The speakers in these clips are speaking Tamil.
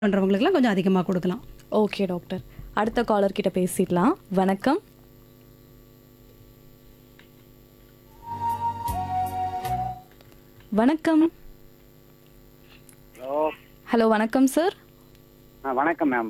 பண்ணுறவங்களுக்குலாம் கொஞ்சம் அதிகமாக கொடுக்கலாம் ஓகே டாக்டர் அடுத்த காலர் கிட்ட பேசிடலாம் வணக்கம் வணக்கம் ஹலோ ஹலோ வணக்கம் சார் ஆ வணக்கம் மேம்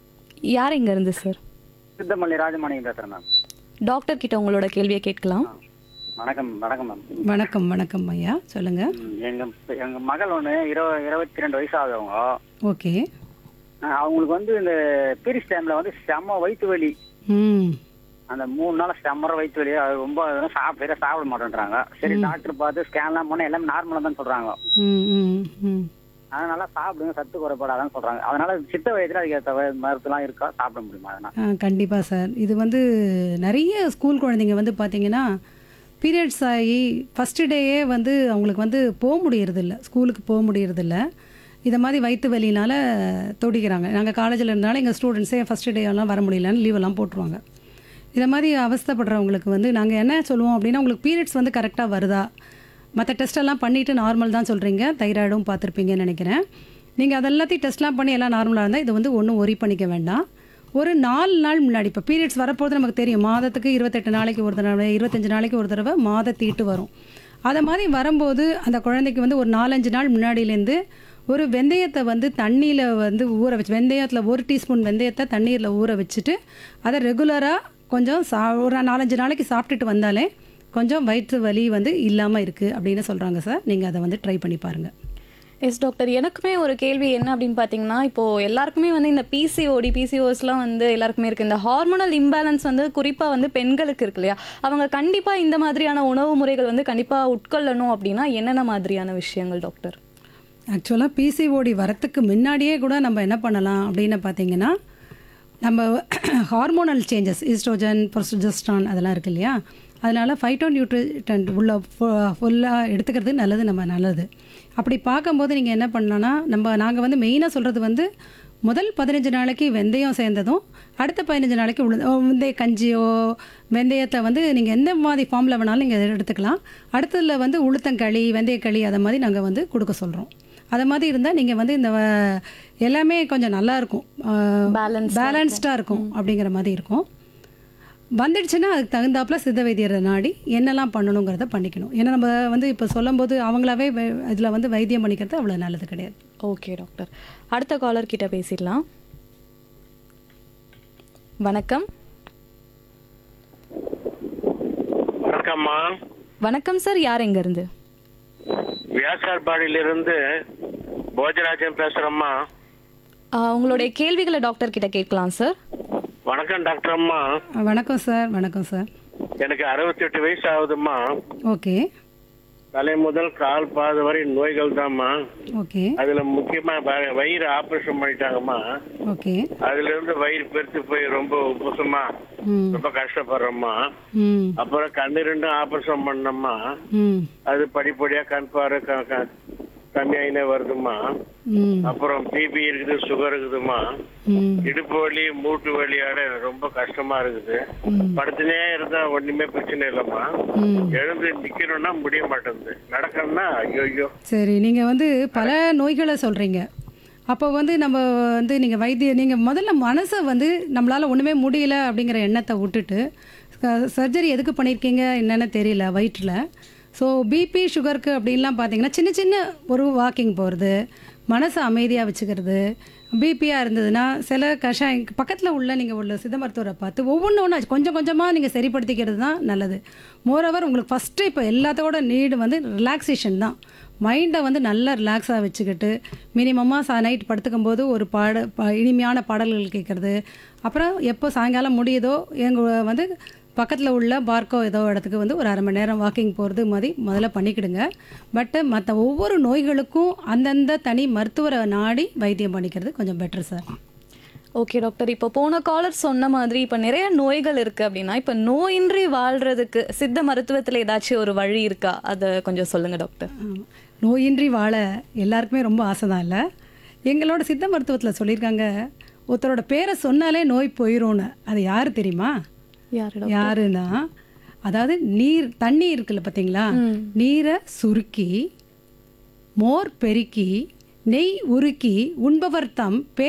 யார் இங்க இருந்து சார் சித்தமல்லி ராஜமாணியம் பேசுகிறேன் மேம் டாக்டர் கிட்ட உங்களோட கேள்வியை கேட்கலாம் வணக்கம் வணக்கம் மேம் வணக்கம் வணக்கம் ஐயா சொல்லுங்கள் ம், எங்க எங்க மகள் ஒன்று இருவ இருபத்தி ரெண்டு வயசு ஆகுது அவங்க ஓகே ஆ, அவங்களுக்கு வந்து இந்த பீரியட்ஸ் டைம்ல வந்து செம்ம வயிற்று வலி ம் அந்த மூணு நாள் செம்மற வயிற்று வலி அது ரொம்ப அதெல்லாம் சாப்பிட சரியா சாப்பிட மாட்டேன்றாங்க சரி டாக்டர் பார்த்து ஸ்கேன்லாம் பண்ண எல்லாமே நார்மலாக தான் சொல்றாங்க ம் ம் ம் அதனால சாப்பிடுங்க சத்து குறைபாடாதான் சொல்றாங்க அதனால சித்த வயதுல அதுக்கு ஏற்ற வ- மருத்துவம்லாம் இருக்கா சாப்பிட முடியுமா அதனால ஆ, கண்டிப்பா சார் இது வந்து நிறைய ஸ்கூல் குழந்தைங்க வந்து பார்த்தீங்கன்னா பீரியட்ஸ் ஆகி ஃபஸ்ட்டு டேயே வந்து அவங்களுக்கு வந்து போக முடியறதில்ல ஸ்கூலுக்கு போக முடியறதில்ல இதை மாதிரி வயிற்று வலினால தொடிக்கிறாங்க நாங்கள் காலேஜில் இருந்தாலும் எங்கள் ஸ்டூடெண்ட்ஸே ஃபஸ்ட்டு டே எல்லாம் வர முடியலன்னு லீவெல்லாம் போட்டுருவாங்க இதை மாதிரி அவஸ்தைப்படுறவங்களுக்கு வந்து நாங்கள் என்ன சொல்லுவோம் அப்படின்னா உங்களுக்கு பீரியட்ஸ் வந்து கரெக்டாக வருதா மற்ற டெஸ்ட்டெல்லாம் பண்ணிவிட்டு நார்மல் தான் சொல்கிறீங்க தைராய்டும் பார்த்துருப்பீங்கன்னு நினைக்கிறேன் நீங்கள் அதெல்லாத்தையும் டெஸ்ட்லாம் பண்ணி எல்லாம் நார்மலாக இருந்தால் இது வந்து ஒன்றும் ஒரி பண்ணிக்க வேண்டாம் ஒரு நாலு நாள் முன்னாடி இப்போ பீரியட்ஸ் வரப்போது நமக்கு தெரியும் மாதத்துக்கு இருபத்தெட்டு நாளைக்கு ஒரு தடவை இருபத்தஞ்சு நாளைக்கு ஒரு தடவை மாத தீட்டு வரும் அதை மாதிரி வரும்போது அந்த குழந்தைக்கு வந்து ஒரு நாலஞ்சு நாள் முன்னாடியிலேருந்து ஒரு வெந்தயத்தை வந்து தண்ணியில் வந்து ஊற வச்சு வெந்தயத்தில் ஒரு டீஸ்பூன் வெந்தயத்தை தண்ணீரில் ஊற வச்சுட்டு அதை ரெகுலராக கொஞ்சம் சா ஒரு நாலஞ்சு நாளைக்கு சாப்பிட்டுட்டு வந்தாலே கொஞ்சம் வயிற்று வலி வந்து இல்லாமல் இருக்குது அப்படின்னு சொல்கிறாங்க சார் நீங்கள் அதை வந்து ட்ரை பண்ணி பாருங்கள் எஸ் டாக்டர் எனக்குமே ஒரு கேள்வி என்ன அப்படின்னு பார்த்தீங்கன்னா இப்போ எல்லாருக்குமே வந்து இந்த பிசிஓடி பிசிஓஸ்லாம் வந்து எல்லாருக்குமே இருக்கு இந்த ஹார்மோனல் இம்பேலன்ஸ் வந்து குறிப்பாக வந்து பெண்களுக்கு இருக்கு இல்லையா அவங்க கண்டிப்பாக இந்த மாதிரியான உணவு முறைகள் வந்து கண்டிப்பாக உட்கொள்ளணும் அப்படின்னா என்னென்ன மாதிரியான விஷயங்கள் டாக்டர் ஆக்சுவலாக பிசிஓடி வரத்துக்கு முன்னாடியே கூட நம்ம என்ன பண்ணலாம் அப்படின்னு பார்த்தீங்கன்னா நம்ம ஹார்மோனல் சேஞ்சஸ் ஈஸ்ட்ரோஜன் ப்ரொஸ்டஜஸ்டான் அதெல்லாம் இருக்கு இல்லையா அதனால் ஃபைட்டோ நியூட்ரிட்டன்ட் உள்ள ஃபுல்லாக எடுத்துக்கிறது நல்லது நம்ம நல்லது அப்படி பார்க்கும்போது நீங்கள் என்ன பண்ணலான்னா நம்ம நாங்கள் வந்து மெயினாக சொல்கிறது வந்து முதல் பதினஞ்சு நாளைக்கு வெந்தயம் சேர்ந்ததும் அடுத்த பதினஞ்சு நாளைக்கு உளுந்த ஓ, வெந்தய கஞ்சியோ வெந்தயத்தை வந்து நீங்கள் எந்த மாதிரி ஃபார்மில் வேணாலும் நீங்கள் எடுத்துக்கலாம் அடுத்ததில் வந்து உளுத்தங்களி வெந்தயக்களி அதை மாதிரி நாங்கள் வந்து கொடுக்க சொல்கிறோம் அதை மாதிரி இருந்தால் நீங்கள் வந்து இந்த வ- எல்லாமே கொஞ்சம் நல்லா இருக்கும் Balanced-ஆ பேலன்ஸ்டாக இருக்கும் அப்படிங்கிற மாதிரி இருக்கும் வந்துடுச்சுன்னா அதுக்கு தகுந்தாப்புல சித்த வைத்தியரை நாடி என்னெல்லாம் பண்ணணுங்கிறத பண்ணிக்கணும் ஏன்னா நம்ம வந்து இப்போ சொல்லும்போது அவங்களாவே இதில் வந்து வைத்தியம் பண்ணிக்கிறது அவ்வளோ நல்லது கிடையாது ஓகே டாக்டர் அடுத்த காலர் கிட்ட பேசிடலாம் வணக்கம் வணக்கம்மா வணக்கம் சார் யார் எங்க இருந்து வியாசார்பாடியிலிருந்து போஜராஜன் பேசுறேம்மா ஆ, உங்களுடைய கேள்விகளை டாக்டர் கிட்ட கேட்கலாம் சார் வணக்கம் டாக்டர் அம்மா வணக்கம் சார் வணக்கம் சார் எனக்கு அறுபத்தெட்டு வயசு ஆகுதும்மா ஓகே தலை முதல் கால் பாது வரை நோய்கள் தான்மா ஓகே அதுல முக்கியமா வ- வயிறு ஆபரேஷன் பண்ணிட்டாங்கம்மா ஓகே அதுல இருந்து வயிறு பெருத்து போய் ரொம்ப உப்புசமா ம் ரொம்ப கஷ்டப்படுறோம்மா ம் அப்புறம் கண்ணு ரெண்டும் ஆபரேஷன் பண்ணோம்மா ம் அது படிப்படியா கண் பார்வை க- க- கம்மியாயினே வருதும்மா ம் அப்புறம் பிபி இருக்குது சுகர் இருக்குதுமா ம் இடுப்பு வலி மூட்டு வலியோட ரொம்ப கஷ்டமா இருக்குது ம் படுத்துனே இருந்தா ஒண்ணுமே பிரச்சனை இல்லம்மா ம் எழுந்து நிக்கணும்னா முடிய மாட்டேங்குது நடக்கணும்னா ஐயோ ஐயோ சரி நீங்கள் வந்து பல நோய்களை சொல்கிறீங்க அப்போ வந்து நம்ம வந்து நீங்கள் வைத்திய நீங்கள் முதல்ல மனசை வந்து நம்மளால் ஒன்றுமே முடியல அப்படிங்கிற எண்ணத்தை விட்டுட்டு சர்ஜரி எதுக்கு பண்ணியிருக்கீங்க என்னன்னு தெரியல வயிற்றில் ஸோ பிபி சுகருக்கு அப்படின்லாம் பார்த்தீங்கன்னா சின்ன சின்ன ஒரு வாக்கிங் போகிறது மனசை அமைதியாக வச்சுக்கிறது பிபியாக இருந்ததுன்னா சில கஷாயம் பக்கத்தில் உள்ள நீங்கள் உள்ள சித்த மருத்துவரை பார்த்து ஒவ்வொன்று ஒன்று கொஞ்சம் கொஞ்சமாக நீங்கள் சரிப்படுத்திக்கிறது தான் நல்லது மோரோவர் உங்களுக்கு ஃபஸ்ட்டு இப்போ எல்லாத்தோட நீடு வந்து ரிலாக்ஸேஷன் தான் மைண்டை வந்து நல்லா ரிலாக்ஸாக வச்சுக்கிட்டு மினிமமாக சா நைட் படுத்துக்கும் போது ஒரு பாட ப- இனிமையான பாடல்கள் கேட்குறது அப்புறம் எப்போ சாயங்காலம் முடியுதோ எங்கள் வந்து பக்கத்தில் உள்ள பார்க்கோ ஏதோ இடத்துக்கு வந்து ஒரு அரை மணி நேரம் வாக்கிங் போகிறது மாதிரி முதல்ல பண்ணிக்கிடுங்க பட்டு மற்ற ஒவ்வொரு நோய்களுக்கும் அந்தந்த தனி மருத்துவரை நாடி வைத்தியம் பண்ணிக்கிறது கொஞ்சம் பெட்டர் சார் ஓகே டாக்டர் இப்போ போன காலர் சொன்ன மாதிரி இப்போ நிறைய நோய்கள் இருக்கு அப்படின்னா இப்போ நோயின்றி வாழ்றதுக்கு சித்த மருத்துவத்தில் ஏதாச்சும் ஒரு வழி இருக்கா அதை கொஞ்சம் சொல்லுங்க டாக்டர் ஆமா. நோயின்றி வாழ எல்லாருக்குமே ரொம்ப ஆசை தான் இல்லை எங்களோட சித்த மருத்துவத்தில் சொல்லியிருக்காங்க ஒருத்தரோட பேரை சொன்னாலே நோய் போயிடும்னு அது யார் தெரியுமா யாரு யாருன்னா அதாவது நீர் தண்ணி இருக்குல்ல பார்த்தீங்களா நீரை சுருக்கி மோர் பெருக்கி நெய் உருக்கி உண்பவர் தம் பே